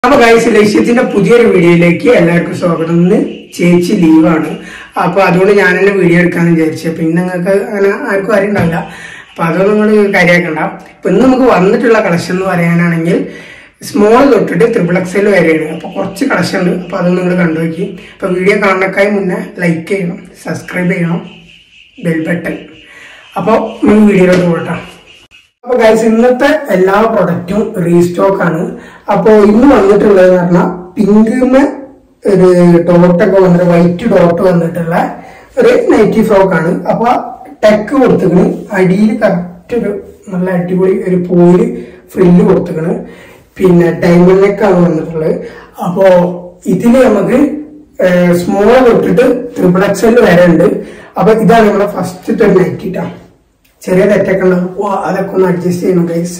അപ്പൊ ഗൈസ് ലക്ഷ്യത്തിന്റെ പുതിയൊരു വീഡിയോയിലേക്ക് എല്ലാവർക്കും സ്വാഗതം ഇന്ന് ചേച്ചി ലീവാണ് അപ്പൊ അതുകൊണ്ട് ഞാൻ തന്നെ വീഡിയോ എടുക്കാന്ന് വിചാരിച്ചു പിന്നെ നിങ്ങൾക്ക് അങ്ങനെ ആർക്കും അറിയണ്ടാവില്ല അപ്പൊ അതൊന്നും നിങ്ങൾ കാര്യമാക്കണ്ട ഇപ്പൊ ഇന്ന് നമുക്ക് വന്നിട്ടുള്ള കളക്ഷൻ എന്ന് പറയാനാണെങ്കിൽ സ്മോൾ തൊട്ടിട്ട് ത്രിപിൾ എക്സൽ വരെയാണ് അപ്പൊ കുറച്ച് കളക്ഷൻ ഉണ്ട് അപ്പൊ അതൊന്നും നിങ്ങൾ കണ്ടുനോക്കി അപ്പൊ വീഡിയോ കാണുന്നക്കായി മുന്നേ ലൈക്ക് ചെയ്യണം സബ്സ്ക്രൈബ് ചെയ്യണം ബെൽ ബട്ടൺ അപ്പോൾ നമുക്ക് വീഡിയോയിലോട്ട് പോകട്ടെ അപ്പൊ ഗൈസ് ഇന്നത്തെ എല്ലാ പ്രൊഡക്റ്റും റീസ്റ്റോക്ക് ആണ് അപ്പോ ഇന്ന് വന്നിട്ടുള്ളത് പറഞ്ഞാൽ പിങ്കുമ ഒരു ഡോട്ടൊക്കെ വന്നിട്ട് വൈറ്റ് ഡോട്ട് വന്നിട്ടുള്ള ഒരു നൈറ്റി ഫ്രോക്ക് ആണ് അപ്പൊ ടെക്ക് കൊടുത്തിക്കണ് അടിയിൽ കറക്റ്റ് ഒരു നല്ല അടിപൊളി ഒരു പൂവില് ഫ്രില്ല് കൊടുത്തിക്കണ് പിന്നെ ഡയമണ്ട് നെക്കാണ് വന്നിട്ടുള്ളത് അപ്പോ ഇതില് നമുക്ക് സ്മോൾ തൊട്ടിട്ട് ത്രിപിൾ എക്സൽ വരെ ഉണ്ട് അപ്പൊ ഇതാണ് നമ്മുടെ ഫസ്റ്റത്തെ ഒരു നൈറ്റി ട്ടാ ചെറിയ തെറ്റൊക്കെ ഉണ്ടാവും ഓ അതൊക്കെ ഒന്ന് അഡ്ജസ്റ്റ് ചെയ്യണം ഗൈസ്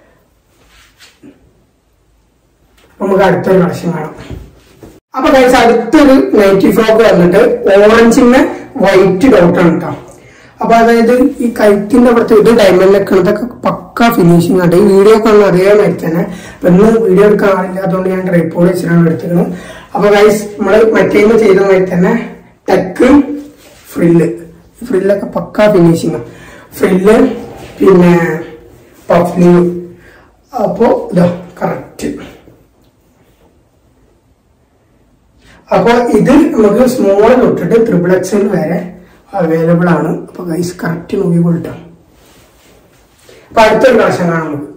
നമുക്ക് അടുത്തൊരു കളക്ഷൻ കാണാം അപ്പൊ ഗൈസ് അടുത്തൊരു നൈറ്റി ഫ്രോക്ക് വന്നിട്ട് ഓറഞ്ചിന് വൈറ്റ് ഡോട്ടാണ് കേട്ടോ അപ്പൊ അതായത് ഈ കൈത്തിന്റെ അവിടുത്തെ ഇത് ഡയമണ്ടിലൊക്കെ ഇതൊക്കെ പക്ക ഫിനിഷിംഗ് ആണ് ഈ വീഡിയോ കാണുന്ന അതേമാതിരി തന്നെ അപ്പൊ ഇന്ന് വീഡിയോ എടുക്കാൻ ആളില്ലാത്തതുകൊണ്ട് ഞാൻ ട്രൈപ്പോഡ് വെച്ചിട്ടാണ് എടുത്തിരുന്നത് അപ്പൊ ഗൈസ് നമ്മള് മറ്റേന്ന് ചെയ്ത മാതിരി തന്നെ ടെക്ക് ഫ്രില്ല് ഫ്രില്ലൊക്കെ പക്ക ഫിനിഷിംഗ് ഫ്രില്ല് പിന്നെ പഫ് സ്ലീവ് അപ്പോ ഇതാ കറക്റ്റ് അപ്പൊ ഇത് നമുക്ക് സ്മോൾ തൊട്ടിട്ട് ത്രിപിൾ എക്സൽ വരെ അവൈലബിൾ ആണ് അപ്പൊ ഗൈസ് കറക്റ്റ് നോക്കിക്കൊള്ളട്ടോ അപ്പൊ അടുത്തൊരു കളക്ഷൻ കാണാം നമുക്ക്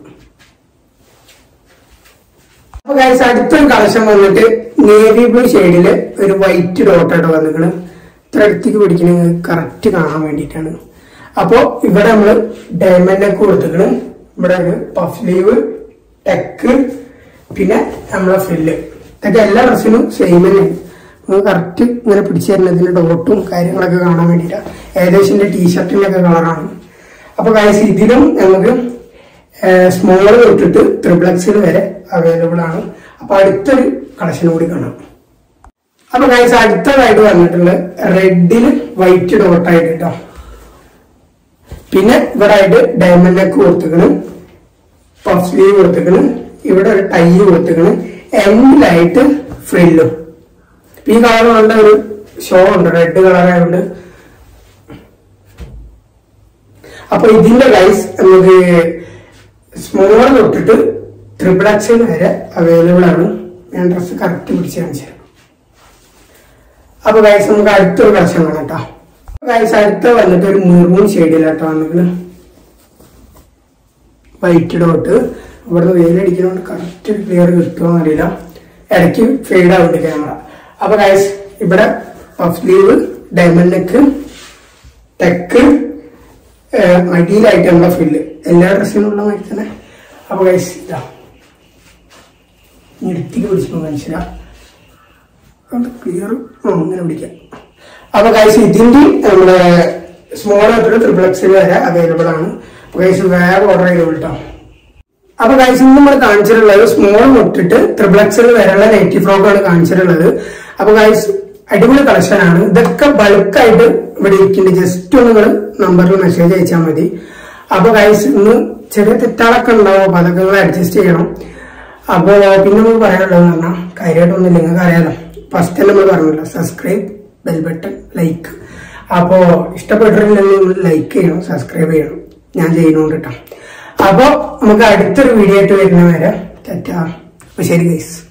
അപ്പൊ ഗൈസ് അടുത്തൊരു കളക്ഷൻ വന്നിട്ട് നേവി ബ്ലൂ ഷെയ്ഡില് ഒരു വൈറ്റ് ഡോട്ടായിട്ട് വന്നിക്കണ് ഇത്ര അടുത്തേക്ക് പിടിക്കണ കറക്റ്റ് കാണാൻ വേണ്ടിയിട്ടാണ് അപ്പോ ഇവിടെ നമ്മള് ഡയമണ്ട് ഒക്കെ കൊടുത്തിക്കണ് ഇവിടെ ഒരു പഫ് ലീവ് ടെക്ക് പിന്നെ നമ്മളെ ഫ്രില്ല് ഇതൊക്കെ എല്ലാ ഡ്രസ്സിനും സെയിം തന്നെയാണ് നമുക്ക് കറക്റ്റ് ഇങ്ങനെ പിടിച്ചു തരുന്നതിന്റെ ഡോട്ടും കാര്യങ്ങളൊക്കെ കാണാൻ വേണ്ടിയിട്ടാണ് ഏകദേശം ടീഷർട്ടിന്റെ ഒക്കെ കളറാണ് അപ്പൊ കാഴ്ച ഇതിലും നമുക്ക് സ്മോൾ തൊട്ടിട്ട് ത്രിപിൾ എക്സിൽ വരെ അവൈലബിൾ ആണ് അപ്പൊ അടുത്തൊരു കളക്ഷൻ കൂടി കാണാം അപ്പൊ കാഴ്ച അടുത്തതായിട്ട് വന്നിട്ടുള്ളത് റെഡില് വൈറ്റ് ഡോട്ടായിട്ട് കേട്ടോ പിന്നെ ഇവിടെ ആയിട്ട് ഡയമണ്ട് നെക്ക് കൊടുത്തിക്കണ് പഫ് സ്ലീവ് കൊടുത്തിക്കണ് ഇവിടെ ഒരു ടൈ കൊടുത്തിക്കണ് എൻഡിലായിട്ട് ഫ്രില്ലും ഈ കളർ നല്ല ഒരു ഷോ ഉണ്ട് റെഡ് കളർ ആയതുകൊണ്ട് അപ്പൊ ഇതിന്റെ ഗൈസ് നമുക്ക് സ്മോൾ തൊട്ടിട്ട് ട്രിപ്പിൾ എക്സൽ വരെ അവൈലബിൾ ആണ് ഞാൻ ഡ്രസ് കറക്റ്റ് പിടിച്ച് കാണിച്ചു തരാം അപ്പൊ ഗൈസ് നമുക്ക് അടുത്തൊരു കളക്ഷൻ കാണാം കേട്ടോ ഗൈസ് അടുത്ത വന്നിട്ട് ഒരു മെറൂൺ ഷെയ്ഡിലാട്ടോ വന്നിട്ട് വൈറ്റ് ഡോട്ട് ഇവിടുന്ന് വെയിലടിക്കുന്നതുകൊണ്ട് കറക്റ്റ് ക്ലിയർ കിട്ടുമോ അറിയില്ല ഇടയ്ക്ക് ഫെയ്ഡ് ആവുന്നുണ്ട് ക്യാമറ അപ്പൊ ഗൈസ് ഇവിടെ puff sleeve diamond neck tuck അടിയിലായിട്ടുള്ള ഫില്ല് എല്ലാ ഡ്രസ്സിനും ഉള്ള മാതിരി തന്നെ അപ്പൊ ഗൈസ് ഇതാ ഞെടുത്തിക്ക് പിടിച്ചപ്പോൾ മനസ്സിലാ ക്ലിയർ അങ്ങനെ പിടിക്കാം അപ്പൊ ഗൈസ് ഇതിന്റെ നമ്മുടെ സ്മോൾ ആയിട്ടുള്ള ട്രിപ്പിൾ എക്സിൽ വരെ അവൈലബിൾ ആണ് അപ്പൊ ഗൈസ് വേറെ ഓർഡർ ചെയ്ത് കേട്ടോ അപ്പൊ ഗൈസ് ഇന്ന് നമ്മൾ കാണിച്ചിട്ടുള്ളത് സ്മോൾ തൊട്ടിട്ട് ട്രിപ്പിൾ എക്സിൽ വരെയുള്ള നൈറ്റി ഫ്രോക്ക് ആണ് കാണിച്ചിട്ടുള്ളത് അപ്പൊ ഗൈസ് അടിപൊളി കളക്ഷൻ ആണ് ഇതൊക്കെ ബൾക്കായിട്ട് ഇവിടെ ഇരിക്കുന്നുണ്ട് ജസ്റ്റ് ഒന്ന് നിങ്ങൾ നമ്പറിൽ മെസ്സേജ് അയച്ചാൽ മതി അപ്പൊ ഗൈസ് ഇന്ന് ചെറിയ തെറ്റാളൊക്കെ ഉണ്ടാവും അപ്പൊ അതൊക്കെ നിങ്ങൾ അഡ്ജസ്റ്റ് ചെയ്യണം അപ്പൊ പിന്നെ നമുക്ക് പറയാനുള്ളത് പറഞ്ഞാൽ കാര്യമായിട്ടൊന്നുമില്ല നിങ്ങൾക്ക് അറിയാലോ ഫസ്റ്റ് നമ്മൾ പറഞ്ഞല്ലോ സബ്സ്ക്രൈബ് ബെൽ ബട്ടൺ ലൈക്ക് അപ്പോ ഇഷ്ടപ്പെട്ടിട്ടുണ്ടെങ്കിൽ ലൈക്ക് ചെയ്യണം സബ്സ്ക്രൈബ് ചെയ്യണം ഞാൻ ചെയ്യുന്നോണ്ട് കേട്ടോ അപ്പൊ നമുക്ക് അടുത്തൊരു വീഡിയോ ആയിട്ട് വരുന്ന വരെ തെറ്റാ അപ്പൊ ശരി ഗൈസ്